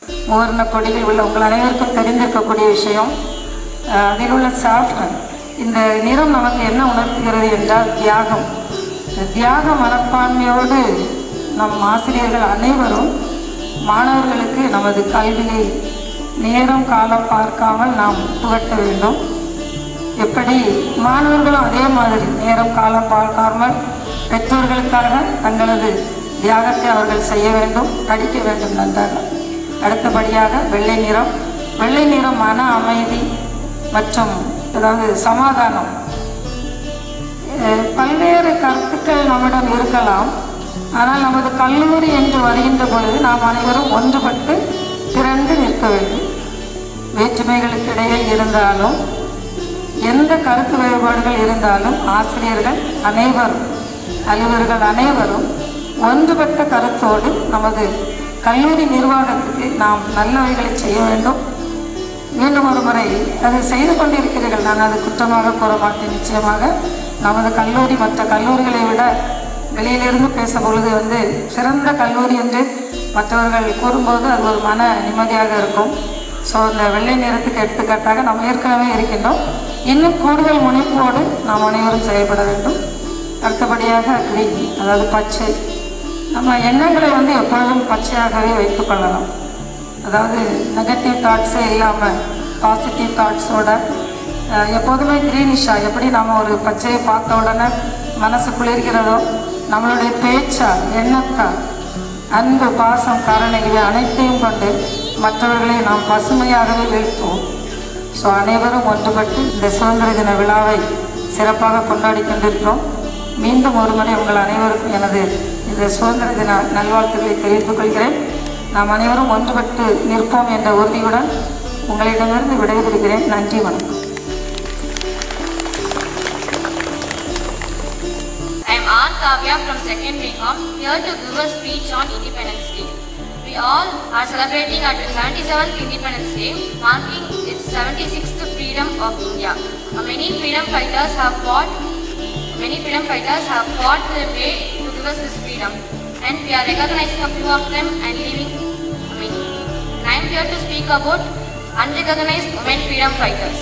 மூவர்ண கொடியில் உள்ள உங்கள் அனைவருக்கும் தெரிந்திருக்கக்கூடிய விஷயம் அஹ், அதில் உள்ள சாஃப்ரன் இந்த நிறம் நமக்கு என்ன உணர்த்துகிறது என்றால் தியாகம் இந்த தியாக மனப்பான்மையோடு நம் ஆசிரியர்கள் அனைவரும் மாணவர்களுக்கு நமது கல்வியை நேரம் காலம் பார்க்காமல் நாம் புகட்ட வேண்டும் எப்படி மாணவர்களும் அதே மாதிரி நேரம் காலம் பார்க்காமல் பெற்றோர்களுக்காக தங்களது தியாகத்தை அவர்கள் செய்ய வேண்டும் படிக்க வேண்டும் நன்றாக அடுத்தபடியாக வெள்ளை நிறம் வெள்ளை நிறம் மன அமைதி மற்றும் அதாவது சமாதானம் அஹ் பல்வேறு கருத்துக்கள் நம்மிடம் இருக்கலாம் ஆனால் நமது கல்லூரி என்று வருகின்ற பொழுது நாம் அனைவரும் ஒன்றுபட்டு திரண்டு நிற்க வேண்டும் வேற்றுமைகளுக்கு இடையில் இருந்தாலும் எந்த கருத்து வேறுபாடுகள் இருந்தாலும் ஆசிரியர்கள் அனைவரும் அலுவலர்கள் அனைவரும் ஒன்றுபட்ட கருத்தோடு நமது கல்லூரி நிர்வாகத்துக்கு நாம் நல்லவைகளை செய்ய வேண்டும் மீண்டும் ஒரு முறை அதை செய்து கொண்டிருக்கிறீர்கள் நான் அது குற்றமாக கூற மாட்டேன் நிச்சயமாக நமது கல்லூரி மற்ற கல்லூரிகளை விட வெளியிலிருந்து பேசும் பொழுது வந்து சிறந்த கல்லூரி என்று மற்றவர்கள் கூறும்போது அது ஒரு மன நிம்மதியாக இருக்கும் ஸோ அந்த வெள்ளை நிறத்துக்கு எடுத்துக்காட்டாக நாம் ஏற்கனவே இருக்கின்றோம் இன்னும் கூடுதல் முனைப்போடு நாம் அனைவரும் செயல்பட வேண்டும் அடுத்தபடியாக கிரீன் அதாவது பச்சை நம்ம எண்ணங்களை வந்து எப்பொழுதும் பச்சையாகவே வைத்துக் கொள்ளலாம் அதாவது நெகட்டிவ் தாட்ஸே இல்லாமல் பாசிட்டிவ் தாட்ஸோட எப்போதுமே க்ரீனிஷா எப்படி நாம் ஒரு பச்சையை பார்த்த உடனே மனசு குளிர்கிறதோ நம்மளுடைய பேச்சால் எண்ணத்தால் அன்பு பாசம் கருணை இவை அனைத்தையும் கொண்டு மற்றவர்களை நாம் பசுமையாகவே வீழ்த்துவோம் ஸோ அனைவரும் ஒன்றுபட்டு இந்த சுதந்திர தின விழாவை சிறப்பாக கொண்டாடி கொண்டிருக்கிறோம் மீண்டும் ஒருமுறை உங்கள் அனைவருக்கும் எனது இந்த சுதந்திர தின நல்வாழ்த்துக்களை தெரிவித்துக் கொள்கிறேன் நாம் அனைவரும் ஒன்றுபட்டு நிற்போம் என்ற உறுதியுடன் உங்களிடமிருந்து விடைபெறுகிறேன் நன்றி வணக்கம் I am R. Kavya from 2nd BCom, here to give a speech on Independence Day. We all are celebrating our 77th Independence Day, marking its 76th freedom of India. Uh, Many freedom fighters have fought, many freedom fighters have fought the way to give us this freedom, and we are recognizing a few of them and leaving many. And I am here to speak about unrecognized women freedom fighters.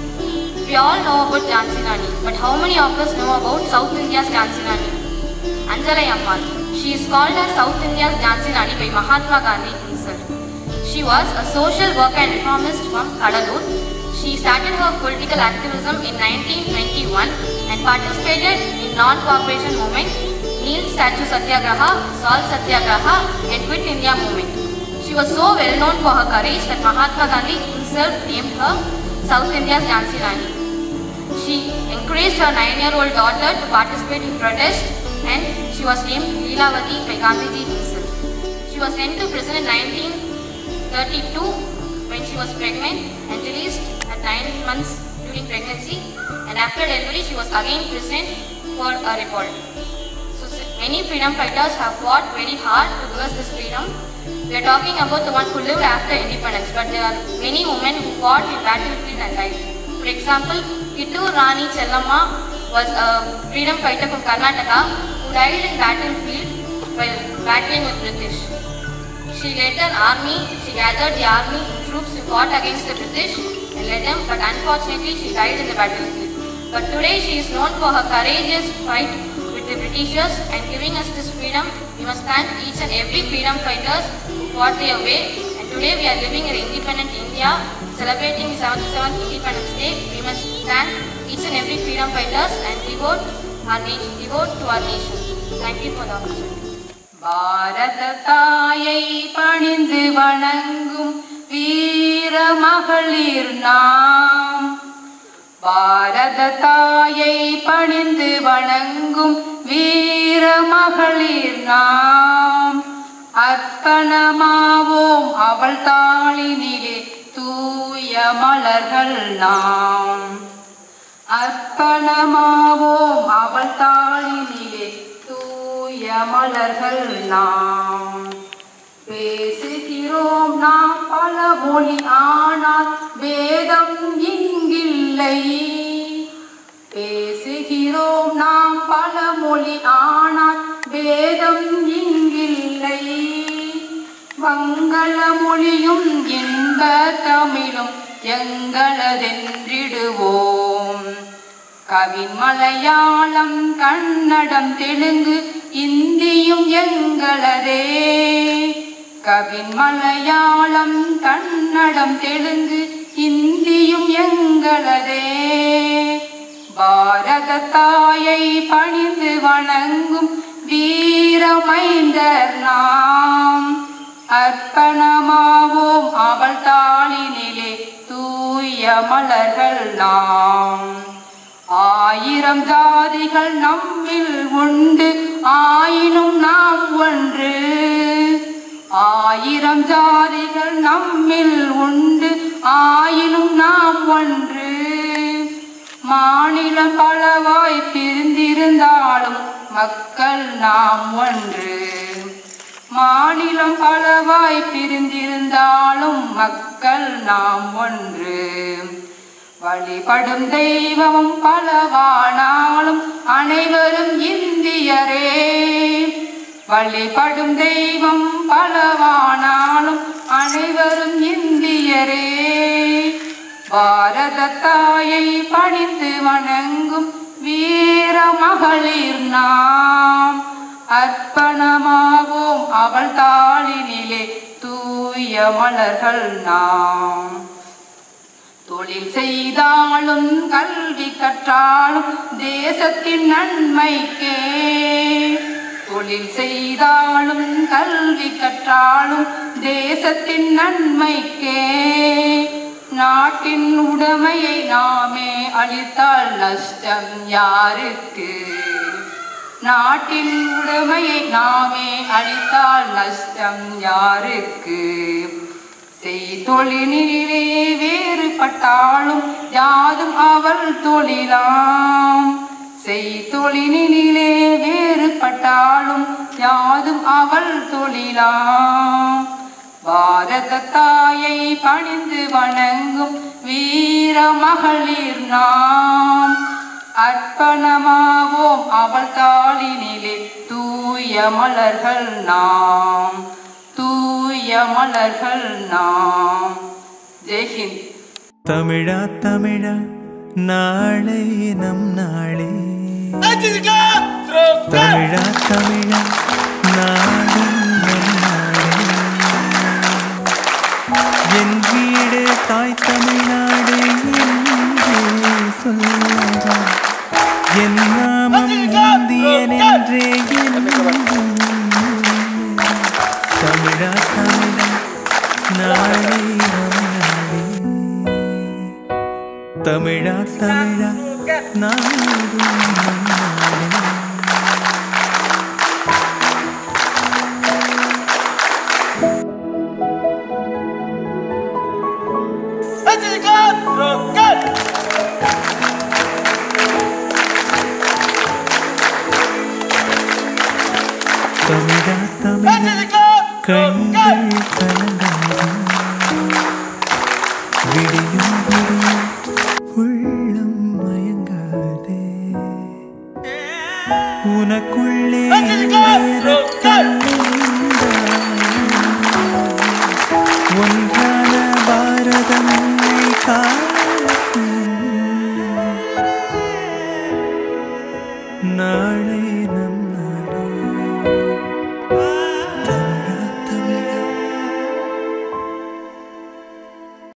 We all know about Jhansi Rani, but how many of us know about South India's Jhansi Rani? Anjalai Ammal. She is called as South India's Jhansi Rani by Mahatma Gandhi himself. She was a social worker and reformist from Kadalur. She started her political activism in 1921 and participated in non-cooperation movement, Neel Statue Satyagraha, Salt Satyagraha and Quit India movement. She was so well known for her courage that Mahatma Gandhi himself named her South India's Jhansi Rani. She encouraged her nine-year-old daughter to participate in protest and she was named Leelavati by Gandhiji himself. She was sent to prison in 1932 when she was pregnant and released at nine months during pregnancy and after delivery she was again imprisoned for a revolt. So s- many freedom fighters have fought very hard to give us this freedom. We are talking about the one who lived after independence, but there are many women who fought in battlefield and died. For example, Kittur Rani Chellamma was a freedom fighter from Karnataka who died in battlefield while battling with British. She led an army, she gathered the army troops who fought against the British and led them, but unfortunately she died in the battlefield. But today she is known for her courageous fight with the Britishers and giving us this freedom. We must thank each and every freedom fighters who fought their way. And today we are living in independent India, celebrating the 77th Independence Day. We must thank each and every freedom fighters and devote our nation, devote to our nation. Thank you for the opportunity. பாரத தாயை பணிந்து வணங்கும் வீர மகளிர் நாம் பாரத தாயை பணிந்து வணங்கும் வீர மகளிர் நாம் அர்ப்பணமாவோம் அவள் தாளினிலே தூய மலர்கள் நாம் அர்ப்பணமாவோம் அவள் தாளினிலே தூய மலர்கள் நாம் பேசுகிறோம் நாம் பல மொழி ஆனால் வேதம் இங்கில்லை பேசுகிறோம் நாம் பல மொழி ஆனால் வேதம் இங்கில்லை மங்கள மொழியும் இன்ப தமிழும் எங்களதென்றிடுவோம் கவின் மலையாளம் கன்னடம் தெலுங்கு இந்தியும் எங்களதே கவின் மலையாளம் கன்னடம் தெலுங்கு இந்தியும் எங்களதே பாரத தாயை பணிந்து வணங்கும் வீரமைந்தர் நாம் அர்ப்பணமாவோம் அவள் தாளினிலே தூய மலர்கள் நாம் ஆயிரம் ஜாதிகள் நம்மில் உண்டு ஆயினும் நாம் ஒன்று ஆயிரம் ஜாதிகள் நம்மில் உண்டு ஆயினும் நாம் ஒன்று மாநிலம் பலவாய் பிரிந்திருந்தாலும் மக்கள் நாம் ஒன்று மாநிலம் பலவாய் பிரிந்திருந்தாலும் மக்கள் நாம் ஒன்று வழிபடும் தெய்வம் பலவானாலும் அனைவரும் இந்தியரே வழிபடும் தெய்வம் பலவானாலும் அனைவரும் இந்தியரே பாரத தாயை பணிந்து வணங்கும் வீர மகளிர் நாம் அர்ப்பணமாவோம் அவள் தாளினிலே தூய மலர்கள் நாம் தொழில் செய்தாலும் கல்வி கற்றாலும் தேசத்தின் நன்மைக்கே தொழில் செய்தாலும் கல்வி கற்றாலும் தேசத்தின் நன்மைக்கே நாட்டின் உடைமையை நாமே அளித்தால் நஷ்டம் யாருக்கு நாட்டின் உடைமையை நாமே அளித்தால் நஷ்டம் யாருக்கு செய்தொழிலே வேறுபட்டாலும் யாதும் அவள் தொழிலாம் செய்தொழினிலே வேறுபட்டாலும் யாதும் அவள் தொழிலாம் பாரத தாயை பணிந்து வணங்கும் வீர மகளிர் நாம் அர்ப்பணமாவோம் அவள் தாளினிலே தூய மலர்கள் நாம் தூய மலர்கள் நாம் ஜெய்ஹிந்த் தமிழா தமிழா நாளை நம் நாளே தமிழா தமிழா நாளை நம் நாளே என் வீடு தாய் தமிழ்நாடு என்றே சொல்லவா என் நாமம் இந்தியன் என்றே என்றும் தமிழா தமிழா நாளை நம் நாளே தமிழா தமிழா நாடும் நம் நாடே தமிழா தமிழா கண்கள் கலங்காதே விடியும் விடியும் உள்ளம் மயங்காதே உனக்குள்ளே நேரத்தில் ஒன்றான பாரதம் உன்னை காக்கும் நாளை நம்